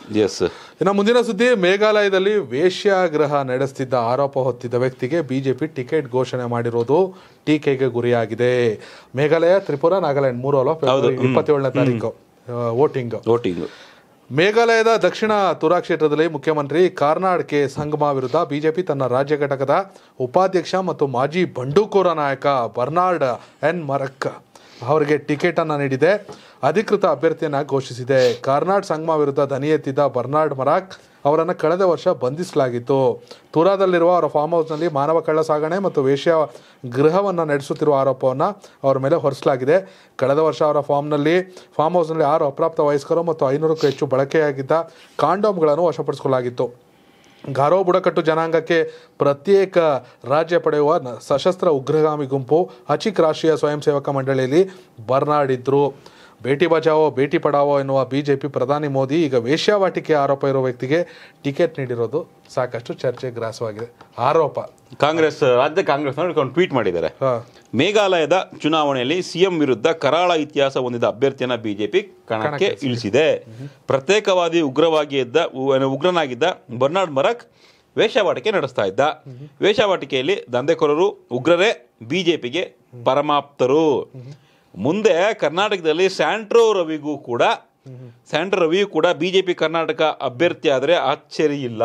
S ಇನ್ನು ಮುಂದಿನ ಸುದ್ದಿ ಮೇಘಾಲಯದಲ್ಲಿ ವೇಶ್ಯಾಗ್ರಹ ನಡೆಸುತ್ತಿದ್ದ ಆರೋಪ ಹೊತ್ತಿದ್ದ ವ್ಯಕ್ತಿಗೆ ಬಿಜೆಪಿ ಟಿಕೆಟ್ ಘೋಷಣೆ ಮಾಡಿರೋದು ಟೀಕೆಗೆ ಗುರಿಯಾಗಿದೆ ಮೇಘಾಲಯ ತ್ರಿಪುರಾ ನಾಗಾಲ್ಯಾಂಡ್ ಮೂರು ಅಲ್ವಾ ಫೆಬ್ರವರಿ ಇಪ್ಪತ್ತೇಳನೇ ತಾರೀಕು ವೋಟಿಂಗ್ ವೋಟಿಂಗ್ ಮೇಘಾಲಯದ ದಕ್ಷಿಣ ತುರಾ ಕ್ಷೇತ್ರದಲ್ಲಿ ಮುಖ್ಯಮಂತ್ರಿ ಕಾರ್ನಾಡ್ ಕೆ ಸಂಗಮ ವಿರುದ್ಧ ಬಿಜೆಪಿ ತನ್ನ ರಾಜ್ಯ ಘಟಕದ ಉಪಾಧ್ಯಕ್ಷ ಮತ್ತು ಮಾಜಿ ಬಂಡೂಕೋರ ನಾಯಕ ಬರ್ನಾರ್ಡ್ ಎನ್ ಮರಕ್ ಅವರಿಗೆ ಟಿಕೆಟ್ ಅನ್ನು ನೀಡಿದೆ ಅಧಿಕೃತ ಅಭ್ಯರ್ಥಿಯನ್ನ ಘೋಷಿಸಿದೆ ಕಾರ್ನಾಡ್ ಸಂಗಮ ವಿರುದ್ಧ ದನಿ ಎತ್ತಿದ್ದ ಬರ್ನಾರ್ಡ್ ಮರಾಕ್ ಅವರನ್ನು ಕಳೆದ ವರ್ಷ ಬಂಧಿಸಲಾಗಿತ್ತು ತುರಾದಲ್ಲಿರುವ ಅವರ ಫಾರ್ಮ್ ಹೌಸ್ನಲ್ಲಿ ಮಾನವ ಕಳ್ಳ ಸಾಗಣೆ ಮತ್ತು ವೇಶ್ಯ ಗೃಹವನ್ನು ನಡೆಸುತ್ತಿರುವ ಆರೋಪವನ್ನು ಅವರ ಮೇಲೆ ಹೊರಿಸಲಾಗಿದೆ ಕಳೆದ ವರ್ಷ ಅವರ ಫಾರ್ಮ್ನಲ್ಲಿ ಫಾರ್ಮ್ ಹೌಸ್ನಲ್ಲಿ ಆರು ಅಪ್ರಾಪ್ತ ವಯಸ್ಕರು ಮತ್ತು ಐನೂರಕ್ಕೂ ಹೆಚ್ಚು ಬಳಕೆಯಾಗಿದ್ದ ಕಾಂಡೋಮ್ಗಳನ್ನು ವಶಪಡಿಸಿಕೊಳ್ಳಲಾಗಿತ್ತು ಗಾರೋ ಬುಡಕಟ್ಟು ಜನಾಂಗಕ್ಕೆ ಪ್ರತ್ಯೇಕ ರಾಜ್ಯ ಪಡೆಯುವ ನ- ಸಶಸ್ತ್ರ ಉಗ್ರಗಾಮಿ ಗುಂಪು ಅಚಿಕ್ ರಾಷ್ಟ್ರೀಯ ಸ್ವಯಂ ಸೇವಕ ಮಂಡಳಿಯಲ್ಲಿ ಬರ್ನಾರ್ಡ್ ಇದ್ರು ಬೇಟಿ ಬಚಾವೋ ಬೇಟಿ ಪಡಾವೋ ಎನ್ನುವ ಬಿಜೆಪಿ ಪ್ರಧಾನಿ ಮೋದಿ ಈಗ ವೇಶ್ಯಾವಾಟಿಕೆ ಆರೋಪ ಇರುವ ವ್ಯಕ್ತಿಗೆ ಟಿಕೆಟ್ ನೀಡಿರೋದು ಸಾಕಷ್ಟು ಚರ್ಚೆ ಗ್ರಾಸವಾಗಿದೆ ಆರೋಪ ಕಾಂಗ್ರೆಸ್ ರಾಜ್ಯ ಕಾಂಗ್ರೆಸ್ ಒಂದು ಟ್ವೀಟ್ ಮಾಡಿದ್ದಾರೆ ಹಾ. ಮೇಘಾಲಯದ ಚುನಾವಣೆಯಲ್ಲಿ ಸಿಎಂ ವಿರುದ್ಧ ಕರಾಳ ಇತಿಹಾಸ ಹೊಂದಿದ ಅಭ್ಯರ್ಥಿಯನ್ನ ಬಿಜೆಪಿ ಕಣಕ್ಕೆ ಇಳಿಸಿದೆ ಪ್ರತ್ಯೇಕವಾದಿ ಉಗ್ರವಾಗಿ ಇದ್ದ ಉ- ಏನು, ಉಗ್ರನಾಗಿದ್ದ ಬರ್ನಾರ್ಡ್ ಮರಕ್ ವೇಷವಾಟಿಕೆ ನಡೆಸ್ತಾ ಇದ್ದ ವೇಷವಾಟಿಕೆಯಲ್ಲಿ ದಂಧೆಕೋರರು ಉಗ್ರರೇ ಬಿಜೆಪಿಗೆ ಪರಮಾಪ್ತರು ಮುಂದೆ ಕರ್ನಾಟಕದಲ್ಲಿ ಸ್ಯಾಂಟ್ರೋ ರವಿಗೂ ಕೂಡ ಸ್ಯಾಂಟ್ರೋ ರವಿಯೂ ಕೂಡ ಬಿಜೆಪಿ ಕರ್ನಾಟಕ ಅಭ್ಯರ್ಥಿ ಆದ್ರೆ ಆಶ್ಚರ್ಯ ಇಲ್ಲ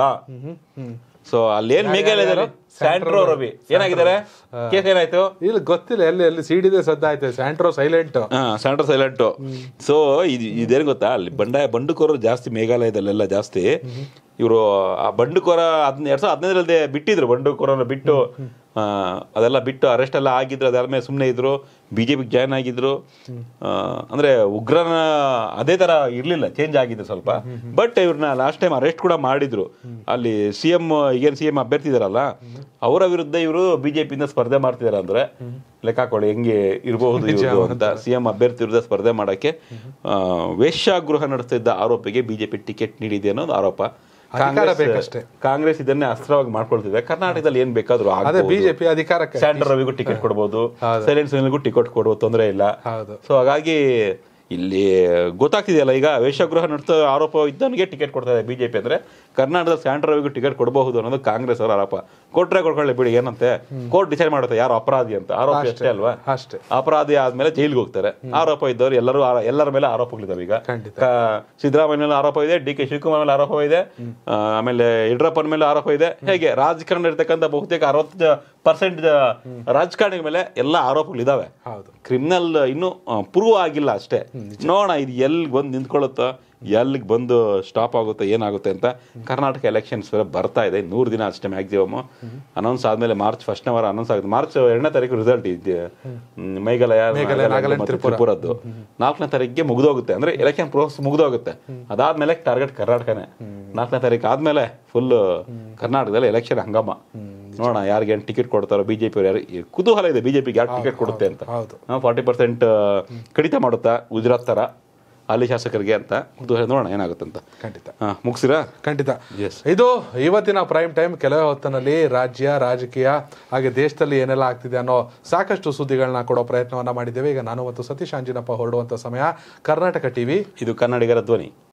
ಸೊ ಅಲ್ಲೇನ್ ಮೇಘಾಲಯದಲ್ಲಿ ಸ್ಯಾಂಟ್ರೋ ರವಿ ಏನಾಗಿದ್ದಾರೆ ಕೇಸ್ ಏನಾಯ್ತು ಇಲ್ಲಿ ಗೊತ್ತಿಲ್ಲ ಎಲ್ಲಿ ಎಲ್ಲಿ ಸಿಡಿದೆ ಸದ್ದಾಯ್ತು ಸ್ಯಾಂಟ್ರೋ ಸೈಲೆಂಟ್ ಹಾ ಸ್ಯಾಂಟ್ರೋ ಸೈಲೆಂಟ್ ಸೊ ಇದು ಇದೇನು ಗೊತ್ತಾ ಅಲ್ಲಿ ಬಂಡಾಯ ಬಂಡುಕೋರರು ಜಾಸ್ತಿ ಮೇಘಾಲಯದಲ್ಲೆಲ್ಲ ಜಾಸ್ತಿ ಇವರು ಆ ಬಂಡುಕೋರ ಹದ್ನ ಎರಡ್ ಸಾವಿರದ ಹದಿನೈದರಲ್ಲದೆ ಬಿಟ್ಟಿದ್ರು ಬಂಡುಕೋರನ್ನ ಬಿಟ್ಟು ಆ, ಅದೆಲ್ಲ ಬಿಟ್ಟು ಅರೆಸ್ಟ್ ಎಲ್ಲ ಆಗಿದ್ರು ಅದಾದ್ಮೇಲೆ ಸುಮ್ಮನೆ ಇದ್ರು ಬಿಜೆಪಿಗೆ ಜಾಯ್ನ್ ಆಗಿದ್ರು ಆ, ಅಂದ್ರೆ ಉಗ್ರನ ಅದೇ ತರ ಇರ್ಲಿಲ್ಲ ಚೇಂಜ್ ಆಗಿದ್ರು ಸ್ವಲ್ಪ ಬಟ್ ಇವ್ರನ್ನ ಲಾಸ್ಟ್ ಟೈಮ್ ಅರೆಸ್ಟ್ ಕೂಡ ಮಾಡಿದ್ರು ಅಲ್ಲಿ ಸಿ ಎಂ ಈಗೇನು ಸಿ ಎಂ ಅಭ್ಯರ್ಥಿ ಇದಾರಲ್ಲ ಅವರ ವಿರುದ್ಧ ಇವರು ಬಿಜೆಪಿಯಿಂದ ಸ್ಪರ್ಧೆ ಮಾಡ್ತಿದಾರೆ ಅಂದ್ರೆ ಲೆಕ್ಕ ಹಾಕೊಳ್ಳಿ ಹೆಂಗೆ ಇರಬಹುದು ಇವ್ರು ಅಂತ ಸಿಎಂ ಅಭ್ಯರ್ಥಿ ವಿರುದ್ಧ ಸ್ಪರ್ಧೆ ಮಾಡಕ್ಕೆ ಆ, ವೇಶ್ಯಾಗೃಹ ನಡೆಸ್ತಿದ್ದ ಆರೋಪಿಗೆ ಬಿಜೆಪಿ ಟಿಕೆಟ್ ನೀಡಿದೆ ಅನ್ನೋದು ಆರೋಪ ಅಧಿಕಾರ ಬೇಕಷ್ಟೇ. ಕಾಂಗ್ರೆಸ್ ಇದನ್ನೇ ಅಸ್ತ್ರವಾಗಿ ಮಾಡ್ಕೊಳ್ತಿದೆ ಕರ್ನಾಟಕದಲ್ಲಿ ಏನ್ ಬೇಕಾದ್ರೂ ಅದೇ ಆಗ್ಬೋದು. ಬಿಜೆಪಿ ಅಧಿಕಾರಕ್ಕೆ ಸ್ಯಾಂಡರ್ ರವಿಗೂ ಟಿಕೆಟ್ ಕೊಡ್ಬೋದು ಸೈಲೆಂಟ್ ಸುನಿಲ್ಗೂ ಟಿಕೆಟ್ ಕೊಡುವ ತೊಂದರೆ ಇಲ್ಲ ಹೌದು. ಸೊ ಹಾಗಾಗಿ ಇಲ್ಲಿ ಗೊತ್ತಾಗ್ತಿದೆಯಲ್ಲ ಈಗ ವೇಷಗೃಹ ನಡೆಸೋ ಆರೋಪ ಇದ್ದವನಿಗೆ ಟಿಕೆಟ್ ಕೊಡ್ತಾ ಇದೆ ಬಿಜೆಪಿ ಅಂದ್ರೆ ಕರ್ನಾಟಕದ ಸ್ಯಾಂಡರ್ ರವಿಗೂ ಟಿಕೆಟ್ ಕೊಡಬಹುದು ಅನ್ನೋದು ಕಾಂಗ್ರೆಸ್ ಅವರ ಆರೋಪ ಕೊಟ್ರೆ ಕೊಡ್ಕೊಳ್ಳಿ ಬಿಡಿ ಏನಂತೆ ಕೋರ್ಟ್ ಡಿಸೈಡ್ ಮಾಡುತ್ತೆ ಯಾರು ಅಪರಾಧಿ ಅಂತ ಆರೋಪಿ ಅಷ್ಟೇ ಅಲ್ವಾ ಅಷ್ಟೇ ಅಪರಾಧಿ ಆದ್ಮೇಲೆ ಜೈಲಿಗೆ ಹೋಗ್ತಾರೆ ಆರೋಪ ಇದ್ದವರು ಎಲ್ಲರೂ ಆ- ಎಲ್ಲರ ಮೇಲೆ ಆರೋಪಗಳಿದಾವೆ ಈಗ ಖಂಡಿತ. ಕ- ಸಿದ್ದರಾಮಯ್ಯ ಮೇಲೆ ಆರೋಪ ಇದೆ ಡಿ ಕೆ ಶಿವಕುಮಾರ್ ಮೇಲೆ ಆರೋಪ ಇದೆ ಆ, ಆಮೇಲೆ ಯಡಿಯೂರಪ್ಪನ ಮೇಲೆ ಆರೋಪ ಇದೆ ಹೇಗೆ ರಾಜಕಾರಣ ಇರ್ತಕ್ಕಂಥ ಬಹುತೇಕ ಅರವತ್ತು ಪರ್ಸೆಂಟ್ ರಾಜಕಾರಣಿಗಳ ಮೇಲೆ ಎಲ್ಲ ಆರೋಪಗಳಿದಾವೆ ಹೌದು ಕ್ರಿಮಿನಲ್ ಇನ್ನು ಪ್ರೂವ್ ಆಗಿಲ್ಲ ಅಷ್ಟೇ ನೋಡೋಣ ಇದು ಎಲ್ಲಿ ಬಂದು ನಿಂತ್ಕೊಳ್ಳುತ್ತೋ ಎಲ್ಲಿಗೆ ಬಂದು ಸ್ಟಾಪ್ ಆಗುತ್ತೆ ಏನಾಗುತ್ತೆ ಅಂತ ಕರ್ನಾಟಕ ಎಲೆಕ್ಷನ್ಸ್ ಬರ್ತಾ ಇದೆ ನೂರು ದಿನ ಅಷ್ಟೇ ಮ್ಯಾಕ್ಸಿಮಮ್ ಅನೌನ್ಸ್ ಆದ್ಮೇಲೆ ಮಾರ್ಚ್ ಫಸ್ಟ್ನೇ ವಾರ ಅನೌನ್ಸ್ ಆಗುತ್ತೆ ಮಾರ್ಚ್ ಎರಡನೇ ತಾರೀಕು ರಿಸಲ್ಟ್ ಇದೆ ಹ್ಮ್, ಮೇಘಾಲಯ ನಾಗಾಲ್ಯಾಂಡ್ ಮತ್ತು ತ್ರಿಪುರದ್ದು ನಾಲ್ಕನೇ ತಾರೀಕಿಗೆ ಮುಗಿದೋಗುತ್ತೆ ಅಂದ್ರೆ ಎಲೆಕ್ಷನ್ ಪ್ರೋಸೆಸ್ ಮುಗಿದೋಗುತ್ತೆ ಅದಾದ್ಮೇಲೆ ಟಾರ್ಗೆಟ್ ಕರ್ನಾಟಕನೇ ನಾಲ್ಕನೇ ತಾರೀಕು ಆದ್ಮೇಲೆ ಫುಲ್ ಕರ್ನಾಟಕದಲ್ಲಿ ಎಲೆಕ್ಷನ್ ಹಂಗಾಮ ನೋಡೋಣ ಯಾರಿಗೆ ಟಿಕೆಟ್ ಕೊಡ್ತಾರೋ ಬಿಜೆಪಿ ಅವ್ರು ಯಾರು ಈ ಕುತೂಹಲ ಇದೆ ಬಿಜೆಪಿಗೆ ಯಾರು ಟಿಕೆಟ್ ಕೊಡುತ್ತೆ ಅಂತ ಹೌದು ಫಾರ್ಟಿ ಪರ್ಸೆಂಟ್ ಕಡಿತ ಮಾಡುತ್ತಾ ಗುಜರಾತ್ ತರ ಅಲ್ಲಿ ಶಾಸಕರಿಗೆ ಅಂತ ಕುತೂಹಲ ನೋಡೋಣ ಏನಾಗುತ್ತೆ ಅಂತ ಖಂಡಿತ ಹಾ, ಮುಗ್ಸಿರಾ ಖಂಡಿತ Yes. ಇದು ಇವತ್ತಿನ ಪ್ರೈಮ್ ಟೈಮ್ ಕೆಲವೇ ಹೊತ್ತಿನಲ್ಲಿ ರಾಜ್ಯ ರಾಜಕೀಯ ಹಾಗೆ ದೇಶದಲ್ಲಿ ಏನೆಲ್ಲ ಆಗ್ತಿದೆ ಅನ್ನೋ ಸಾಕಷ್ಟು ಸುದ್ದಿಗಳನ್ನ ಕೊಡೋ ಪ್ರಯತ್ನವನ್ನ ಮಾಡಿದ್ದೇವೆ ಈಗ ನಾನು ಮತ್ತು ಸತೀಶ್ ಆಂಜಿನಪ್ಪ ಹೊರಡುವಂತ ಸಮಯ ಕರ್ನಾಟಕ ಟಿವಿ ಇದು ಕನ್ನಡಿಗರ ಧ್ವನಿ